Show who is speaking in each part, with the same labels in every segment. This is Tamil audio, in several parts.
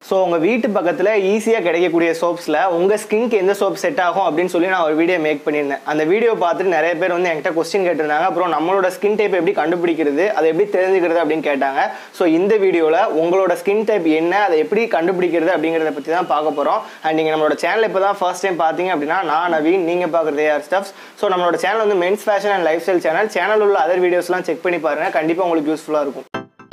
Speaker 1: ஸோ உங்கள் வீட்டு பக்கத்தில் ஈஸியாக கிடைக்கக்கூடிய சோப்ஸில் உங்கள் ஸ்கின்க்கு எந்த சோப் செட் ஆகும் அப்படின்னு சொல்லி நான் ஒரு வீடியோ மேக் பண்ணியிருந்தேன் அந்த வீடியோ பார்த்துட்டு நிறைய பேர் வந்து என்கிட்ட கொஸ்டின் கேட்டிருந்தாங்க அப்புறம் நம்மளோட ஸ்கின் டைப் எப்படி கண்டுபிடிக்கிறது அதை எப்படி தெரிஞ்சுக்கிறது அப்படின்னு கேட்டாங்க ஸோ இந்த வீடியோவில் உங்களோட ஸ்கின் டைப் என்ன அதை எப்படி கண்டுபிடிக்கிறது அப்படிங்கிறத பற்றி தான் பார்க்க போகிறோம் அண்ட் நீங்கள் நம்மளோட சேனல் இப்போ தான் ஃபர்ஸ்ட் டைம் பார்த்தீங்க அப்படின்னா நான் நவீன் நீங்கள் பார்க்குறது ஏஆர் ஸ்டப்ஸ் ஸோ நம்மளோட சேனல் வந்து men's fashion and lifestyle channel channel உள்ள அதர் வீடியோஸ்லாம் செக் பண்ணி பாருங்கள் கண்டிப்பாக உங்களுக்கு யூஸ்ஃபுல்லாக இருக்கும்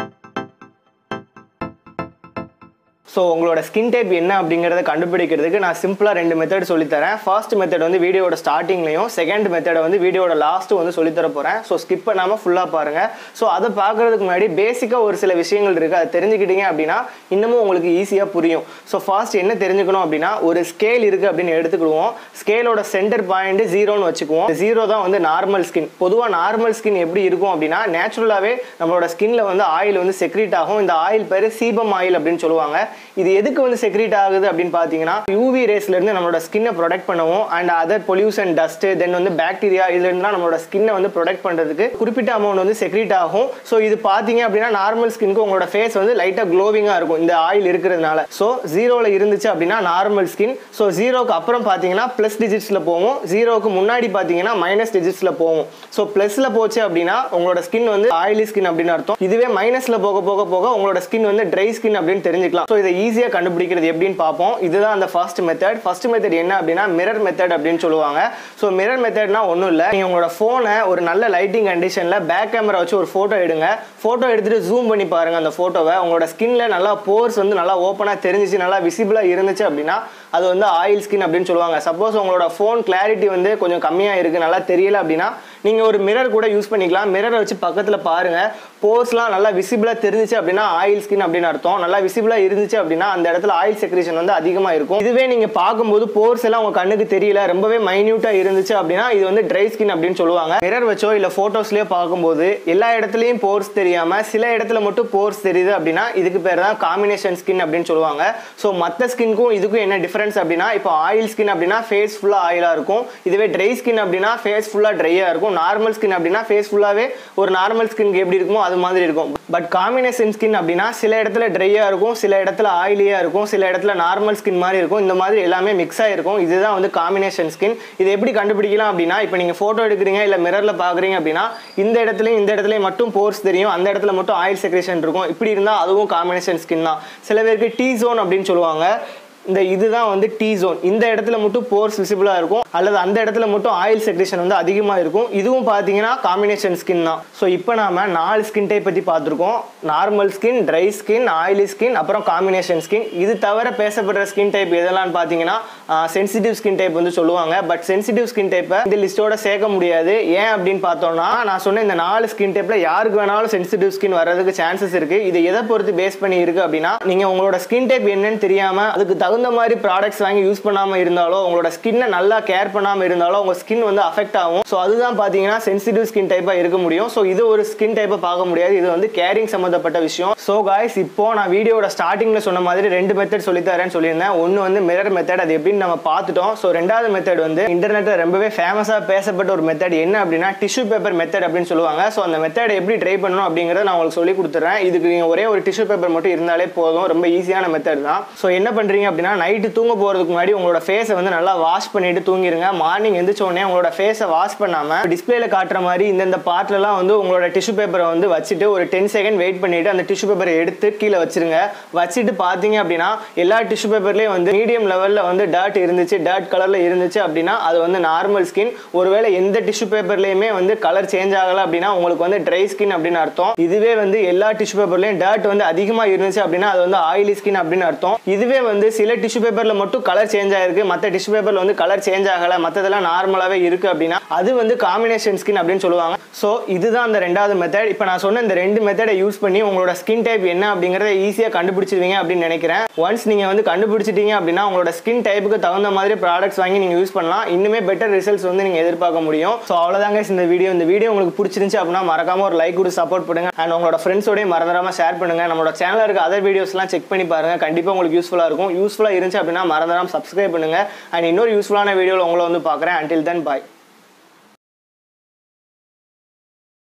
Speaker 1: ஸோ உங்களோட ஸ்கின் டைப் என்ன அப்படிங்கிறத கண்டுபிடிக்கிறதுக்கு நான் சிம்பிளாக ரெண்டு மெத்தட் சொல்லித்தரேன் ஃபர்ஸ்ட் மெத்தட் வந்து வீடியோட ஸ்டார்டிங்லையும் செகண்ட் மெத்தடை வந்து வீடியோட லாஸ்ட்டு வந்து சொல்லித்தர போகிறேன் ஸோ ஸ்கிப் பண்ணாமல் ஃபுல்லாக பாருங்கள் ஸோ அதை பார்க்குறதுக்கு முன்னாடி பேசிக்காக ஒரு சில விஷயங்கள் இருக்குது அதை தெரிஞ்சுக்கிட்டீங்க அப்படின்னா இன்னமும் உங்களுக்கு ஈஸியாக புரியும் ஸோ ஃபர்ஸ்ட் என்ன தெரிஞ்சுக்கணும் அப்படின்னா ஒரு ஸ்கேல் இருக்குது அப்படின்னு எடுத்துக்கிடுவோம் ஸ்கேலோட சென்டர் பாயிண்ட் ஜீரோன்னு வச்சுக்குவோம் ஜீரோ தான் வந்து நார்மல் ஸ்கின் பொதுவாக நார்மல் ஸ்கின் எப்படி இருக்கும் அப்படின்னா நேச்சுரலாகவே நம்மளோட ஸ்கின்ல வந்து ஆயில் வந்து செக்ரீட் ஆகும் இந்த ஆயில் பேர் சீபம் ஆயில் அப்படின்னு சொல்லுவாங்க இது எதுக்கு வந்து செக்ரீட் ஆகுது அப்படின்னு பார்த்தீங்கன்னா யூவி ரேஸ்ல இருந்து நம்மளோட ஸ்கின்னை ப்ரொடெக்ட் பண்ணவும் and other pollution dust then வந்து பாக்டீரியா இதுல இருந்துலாம் நம்மளோட ஸ்கின்னை வந்து ப்ரொடெக்ட் பண்றதுக்கு குறிப்பிட்ட அமௌண்ட் வந்து செக்ரீட் ஆகும் ஸோ இது பார்த்தீங்க அப்படின்னா நார்மல் ஸ்கின்க்கு உங்களோட ஃபேஸ் வந்து லைட்டாக க்ளோவிங்காக இருக்கும் இந்த ஆயில் இருக்கிறதுனால ஸோ ஜீரோவில் இருந்துச்சு அப்படின்னா நார்மல் ஸ்கின் ஸோ ஜீரோக்கு அப்புறம் பார்த்தீங்கன்னா ப்ளஸ் டிஜிட்ஸில் போகும் ஜீரோக்கு முன்னாடி பார்த்தீங்கன்னா மைனஸ் டிஜிட்ஸில் போகும் ஸோ ப்ளஸில் போச்சு அப்படின்னா உங்களோட ஸ்கின் வந்து ஆயிலி ஸ்கின் அப்படின்னு அர்த்தம் இதுவே மைனஸில் போக போக போக உங்களோட ஸ்கின் வந்து ட்ரை ஸ்கின் அப்படின்னு தெரிஞ்சுக்கலாம் ஸோ இதை ஈஸியாக கண்டுபிடிக்கிறது எப்படின்னு பார்ப்போம் இதுதான் அந்த ஃபர்ஸ்ட் மெத்தட் ஃபர்ஸ்ட் மெத்தட் என்ன அப்படின்னா மிரர் மெத்தட் அப்படின்னு சொல்லுவாங்க ஸோ மிரர் மெத்தட்னா ஒன்றும் இல்லை நீங்கள் உங்களோட ஃபோனை ஒரு நல்ல லைட்டிங் கண்டிஷனில் பேக் கேமரா வச்சு ஒரு ஃபோட்டோ எடுங்க ஃபோட்டோ எடுத்துட்டு ஜூம் பண்ணி பாருங்க அந்த ஃபோட்டோவை உங்களோட ஸ்கின்ல நல்லா போர்ஸ் வந்து நல்லா ஓப்பனாக தெரிஞ்சிச்சு நல்லா விசிபிளாக இருந்துச்சு அப்படின்னா அது வந்து ஆயில் ஸ்கின் அப்படின்னு சொல்லுவாங்க சப்போஸ் உங்களோட ஃபோன் கிளாரிட்டி வந்து கொஞ்சம் கம்மியாக இருக்குது நல்லா தெரியல அப்படின்னா நீங்கள் ஒரு மிரர் கூட யூஸ் பண்ணிக்கலாம் மிரரை வச்சு பக்கத்தில் பாருங்கள் போர்ஸ்லாம் நல்லா விசிபிளாக தெரிஞ்சிச்சு அப்படின்னா ஆயில் ஸ்கின் அப்படின்னு அர்த்தம் நல்லா விசிபிளாக இருந்துச்சு அப்படின்னா அந்த இடத்துல ஆயில் செக்ரேஷன் வந்து அதிகமாக இருக்கும் இதுவே நீங்கள் பார்க்கும்போது போர்ஸ் எல்லாம் உங்கள் கண்ணுக்கு தெரியல ரொம்பவே மைன்யூட்டாக இருந்துச்சு அப்படின்னா இது வந்து ட்ரை ஸ்கின் அப்படின்னு சொல்லுவாங்க மிரர் வச்சோ இல்லை ஃபோட்டோஸ்லேயோ பார்க்கும்போது எல்லா இடத்துலையும் போர்ஸ் தெரியாமல் சில இடத்துல மட்டும் போர்ஸ் தெரியுது அப்படின்னா இதுக்கு பேர் தான் காம்பினேஷன் ஸ்கின் அப்படின்னு சொல்லுவாங்க ஸோ மற்ற ஸ்கின்க்கும் இதுக்கும் என்ன டிஃபரன்ஸ் அப்படின்னா இப்போ ஆயில் ஸ்கின் அப்படின்னா ஃபேஸ் ஃபுல்லாக ஆயிலாக இருக்கும் இதுவே ட்ரை ஸ்கின் அப்படின்னா ஃபேஸ் ஃபுல்லாக ட்ரையாக இருக்கும் நார்மல் ஸ்கின் அப்படின்னா ஃபேஸ் ஃபுல்லாகவே ஒரு நார்மல் ஸ்கின்க்கு எப்படி இருக்குமோ அது மாதிரி இருக்கும் பட் காம்பினேஷன் ஸ்கின் அப்படின்னா சில இடத்துல ட்ரையாக இருக்கும் சில இடத்துல ஆயிலியாக இருக்கும் சில இடத்துல நார்மல் ஸ்கின் மாதிரி இருக்கும் இந்த மாதிரி எல்லாமே மிக்ஸ் ஆகிருக்கும் இதுதான் வந்து காம்பினேஷன் ஸ்கின் இது எப்படி கண்டுபிடிக்கலாம் அப்படின்னா இப்போ நீங்கள் ஃபோட்டோ எடுக்கிறீங்க இல்லை மிரரில் பார்க்குறீங்க அப்படின்னா இந்த இடத்துலையும் இந்த இடத்துலையும் மட்டும் போர்ஸ் தெரியும் அந்த இடத்துல மட்டும் ஆயில் செக்ரேஷன் இருக்கும் இப்படி இருந்தால் அதுவும் காம்பினேஷன் ஸ்கின் தான் சில பேருக்கு டீ ஜோன் அப்படின்னு சொல்லுவாங்க இந்த இதுதான் வந்து டீ ஜோன் இந்த இடத்துல மட்டும் போர்ஸ் விசிபிளாக இருக்கும் அல்லது அந்த இடத்துல மட்டும் ஆயில் செக்ரேஷன் வந்து அதிகமாக இருக்கும் இதுவும் பார்த்தீங்கன்னா காம்பினேஷன் ஸ்கின் தான் ஸோ இப்போ நாம நாலு ஸ்கின் டைப் பற்றி பார்த்துருக்கோம் normal skin dry skin oily skin அப்புறம் காம்பினேஷன் ஸ்கின் இது தவிர பேசப்படுற ஸ்கின் டைப் எதெல்லாம் பார்த்தீங்கன்னா சென்சிட்டிவ் ஸ்கின் டைப் வந்து சொல்லுவாங்க பட் சென்சிட்டிவ் ஸ்கின் டைப்பை இந்த லிஸ்ட்டோட சேர்க்க முடியாது ஏன் அப்படின்னு பார்த்தோம்னா நான் சொன்ன இந்த நாலு ஸ்கின் டைப்பில் யாருக்கு வேணாலும் சென்சிட்டிவ் ஸ்கின் வர்றதுக்கு சான்சஸ் இருக்குது இது எதை பொறுத்து பேஸ் பண்ணி இருக்கு அப்படின்னா நீங்கள் உங்களோட ஸ்கின் டைப் என்னன்னு தெரியாமல் அதுக்கு தகுந்த மாதிரி ப்ராடக்ட்ஸ் வாங்கி யூஸ் பண்ணாமல் இருந்தாலோ உங்களோட ஸ்கின்னை நல்லா கேர் பண்ணாமல் இருந்தாலோ உங்கள் ஸ்கின் வந்து அஃபெக்ட் ஆகும் ஸோ அதுதான் பார்த்தீங்கன்னா சென்சிட்டிவ் ஸ்கின் டைப்பாக இருக்க முடியும் ஸோ இது ஒரு ஸ்கின் டைப்பை பார்க்க முடியாது இது வந்து கேரிங் சம்மந்தப்பட்ட விஷயம் ஸோ காய்ஸ் இப்போ நான் வீடியோட ஸ்டார்டிங்கில் சொன்ன மாதிரி ரெண்டு மெத்தட் சொல்லித்தரேன்னு சொல்லியிருந்தேன் ஒன்று வந்து மிரர் மெத்தட் அது எப்படின்னு நம்ம பார்த்துட்டோம் ஸோ ரெண்டாவது மெத்தட் வந்து இன்டர்நெட்டில் ரொம்பவே ஃபேமஸாக பேசப்பட்ட ஒரு மெத்தட் என்ன அப்படின்னா டிஷ்யூ பேப்பர் மெத்தட் அப்படின்னு சொல்லுவாங்க ஸோ அந்த மெத்தட் எப்படி ட்ரை பண்ணணும் அப்படிங்கிறத நான் உங்களுக்கு சொல்லி கொடுத்துறேன் இதுக்கு நீங்கள் ஒரே ஒரு டிஷ்யூ பேப்பர் மட்டும் இருந்தாலே போதும் ரொம்ப ஈஸியான மெத்தட் தான் ஸோ என்ன பண்ணுறீங்க அப்படின்னா நைட்டு தூங்க போகிறதுக்கு முன்னாடி உங்களோட ஃபேஸை வந்து நல்லா வாஷ் பண்ணிட்டு தூங்கிடுங்க மார்னிங் எந்திரிச்ச உடனே உங்களோட ஃபேஸை வாஷ் பண்ணாமல் டிஸ்பிளேல காட்டுற மாதிரி இந்தந்த பார்ட்லலாம் வந்து உங்களோட டிஷ்யூ பேப்பரை வந்து வச்சுட்டு ஒரு டென் செகண்ட் வெயிட் பண்ணிட்டு அந்த டிஷ்யூ பேப்பரை எடுத்து கீழே வச்சிருங்க வச்சுட்டு பார்த்தீங்க அப்படின்னா எல்லா டிஷ்யூ பேப்பர்லேயும் வந்து மீடியம் லெவலில் வந்து டாட் இருந்துச்சு டாட் கலரில் இருந்துச்சு அப்படின்னா அது வந்து நார்மல் ஸ்கின் ஒருவேளை எந்த டிஷ்யூ பேப்பர்லேயுமே வந்து கலர் சேஞ்ச் ஆகலை அப்படின்னா உங்களுக்கு வந்து ட்ரை ஸ்கின் அப்படின்னு அர்த்தம் இதுவே வந்து எல்லா டிஷ்யூ பேப்பர்லேயும் டாட் வந்து அதிகமாக இருந்துச்சு அப்படின்னா அது வந்து ஆயிலி ஸ்கின் அப்படின்னு அர்த்தம் இதுவே வந்து சில டிஷ்யூ பேப்பரில் மட்டும் கலர் சேஞ்ச் ஆயிருக்கு மற்ற டிஷ்யூ பேப்பரில் வந்து கலர் சேஞ்ச் ஆகலை மற்றதெல்லாம் நார்மலாகவே இருக்கு அப்படின்னா அது வந்து காம்பினேஷன் ஸ்கின் அப்படின்னு சொல்லுவாங்க ஸோ இதுதான் அந்த ரெண்டாவது மெத்தட் இப்போ நான் சொன்ன இந்த ரெண்டு மெத்தடை யூஸ் பண்ணி உங்களோட ஸ்கின் டைப் என்ன அப்படிங்கிறத ஈஸியாக கண்டுபிடிச்சிருவீங்க அப்படின்னு நினைக்கிறேன் ஒன்ஸ் நீங்கள் வந்து கண்டுபிடிச்சிட்டீங்க அப்படின்னா உங்களோட ஸ்கின் டைப்புக்கு தகுந்த மாதிரி ப்ராடக்ட்ஸ் வாங்கி நீங்கள் யூஸ் பண்ணலாம் இன்னுமே பெட்டர் ரிசல்ட்ஸ் வந்து நீங்கள் எதிர்பார்க்க முடியும் ஸோ அவ்வளோதாங்க இந்த வீடியோ இந்த வீடியோ உங்களுக்கு பிடிச்சிருந்துச்சு அப்படின்னா மறக்காம ஒரு லைக் கொடுத்து சப்போர்ட் பண்ணுங்க அண்ட் உங்களோட ஃப்ரெண்ட்ஸோடய மறந்துடாம ஷேர் பண்ணுங்க நம்மளோட சேனலில் இருக்க அதர் வீடியோஸ்லாம் செக் பண்ணி பாருங்க கண்டிப்பாக உங்களுக்கு யூஸ்ஃபுல்லாக இருக்கும் யூஸ்ஃபுல்லாக இருந்துச்சு அப்படின்னா மறந்துடாம சப்ஸ்கிரைப் பண்ணுங்க அண்ட் இன்னொரு யூஸ்ஃபுல்லான வீடியோவில் உங்களை வந்து பார்க்குறேன் அண்டில் தென் பாய்